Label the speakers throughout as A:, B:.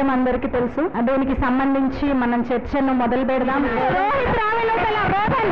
A: విషయం అందరికీ తెలుసు దీనికి సంబంధించి మనం చర్చను మొదలు పెడదాం రోహిత్ రావే లోపల, Rohan.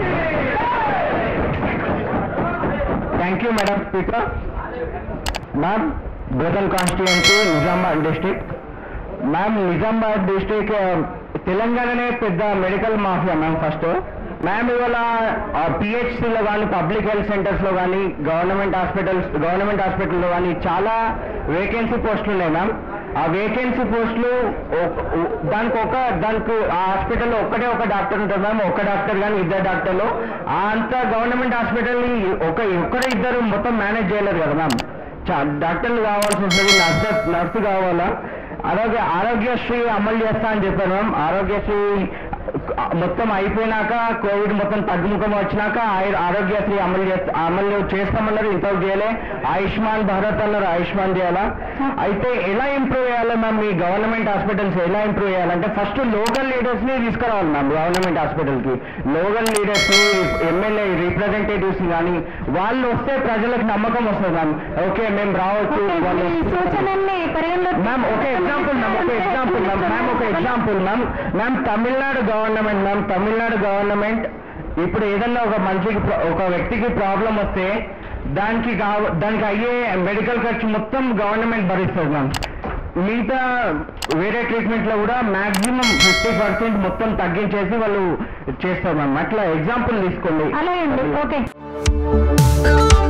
B: Thank you madam speaker ma'am Bodhan constituency Nizamabad district ma'am Nizamabad district తెలంగాణనే పెద్ద medical mafia ma'am first ma'am ఇవాళ పిహెచ్సిలో కానీ పబ్లిక్ హెల్త్ సెంటర్స్లో కానీ గవర్నమెంట్ హాస్పిటల్స్ గవర్నమెంట్ హాస్పిటల్లో కానీ చాలా వేకెన్సీ పోస్టులు ఉన్నాయి మ్యామ్ ఆ వేకెన్సీ పోస్టులు ఒక- దానికి ఒక దానికి ఆ హాస్పిటల్లో ఒక్కటే ఒక డాక్టర్ ఉంటారు మ్యామ్ ఒక డాక్టర్ కానీ ఇద్దరు డాక్టర్లు ఆ అంత గవర్నమెంట్ హాస్పిటల్ని ఒక ఒక్కరు ఇద్దరు మొత్తం మేనేజ్ చేయలేరు కదా మ్యామ్ చా- డాక్టర్లు కావాల్సి ఉంటుంది నర్స్ నర్సు కావాలా ఆరోగ్య ఆరోగ్యశ్రీ అమలు చేస్తా అని చెప్పారు మ్యామ్ ఆరోగ్యశ్రీ మొత్తం అయిపోయినాక కోవిడ్ మొత్తం తగ్గుముఖం వచ్చినాక ఆయ- ఆరోగ్యశ్రీ అమలు చేస్తా అమలు చేస్తామన్నారు ఇంతవరకు చేయలే ఆయుష్మాన్ భారత్ అన్నారు ఆయుష్మాన్ చేయాలా అయితే ఎలా ఇంప్రూవ్ చేయాలి మ్యామ్ ఈ గవర్నమెంట్ హాస్పిటల్స్ ఎలా ఇంప్రూవ్ చేయాలంటే ఫస్ట్ లోకల్ లీడర్స్ ని తీసుకురావాలి మ్యామ్ గవర్నమెంట్ హాస్పిటల్ కి లోకల్ లీడర్స్ ని ఎమ్మెల్యే రిప్రజెంటేటివ్స్ కానీ వాళ్ళు వస్తే ప్రజలకు నమ్మకం వస్తుంది మ్యామ్ ఓకే మేము రావచ్చు
A: ఓకే,
B: వాళ్ళు
A: ఈ సూచనల్ని పరిగణలో
B: మ్యామ్ ఒక ఎగ్జాంపుల్ మ్యామ్ ఒక ఎగ్జాంపుల్ మ్యామ్ మ్యామ్ ఒక example ma'am ma'am Tamil Nadu government ma'am Tamil Nadu government ఇప్పుడు ఏదన్నా ఒక మనిషికి ప్ర- ఒక వ్యక్తికి ప్రాబ్లం వస్తే దానికి కావ దానికి అయ్యే మెడికల్ ఖర్చు మొత్తం గవర్నమెంట్ భరిస్తుంది మ్యామ్ మిగతా వేరే ట్రీట్మెంట్లో కూడా మాక్సిమం ఫిఫ్టీ పర్సెంట్ మొత్తం తగ్గించేసి వాళ్ళు చేస్తారు మ్యామ్ అట్లా ఎగ్జాంపుల్ తీసుకోండి
A: అలాగే అండి ఓకే